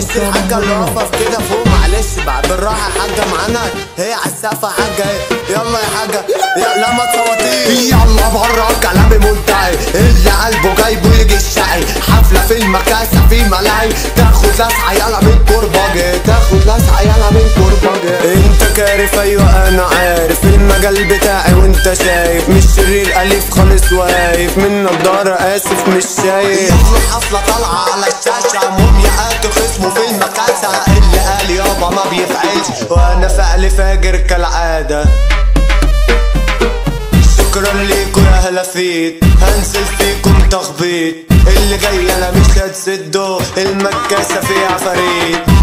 معلش الحاجة اللي واقفة في كده فوق معلش بقى بالراحة يا حاجة معانا هي على السقف يا حاجة يلا يا حاجة يا- لا ما تصوتيش يلا بره كلامي منتهي اللي قلبه جايبه يجي الشقي حفلة في المكاسة في ملاهي تاخد لسعة يلا من كرباجي تاخد لسعة يلا من كرباجي انت كارف ايوه انا عارف المجال بتاعي وانت شايف مش شرير اليف خالص واقف من نضارة اسف مش شايف يخلق حفلة طالعة على الشاشة موميا قاتل خصمه في المكاسة اللي قال يابا ما بيفعلش وانا فعل فاجر كالعادة شكرا ليكوا يا هلافيت هنزل فيكم تخبيط اللي جاي انا مش هتسده المكاسة فيها فريد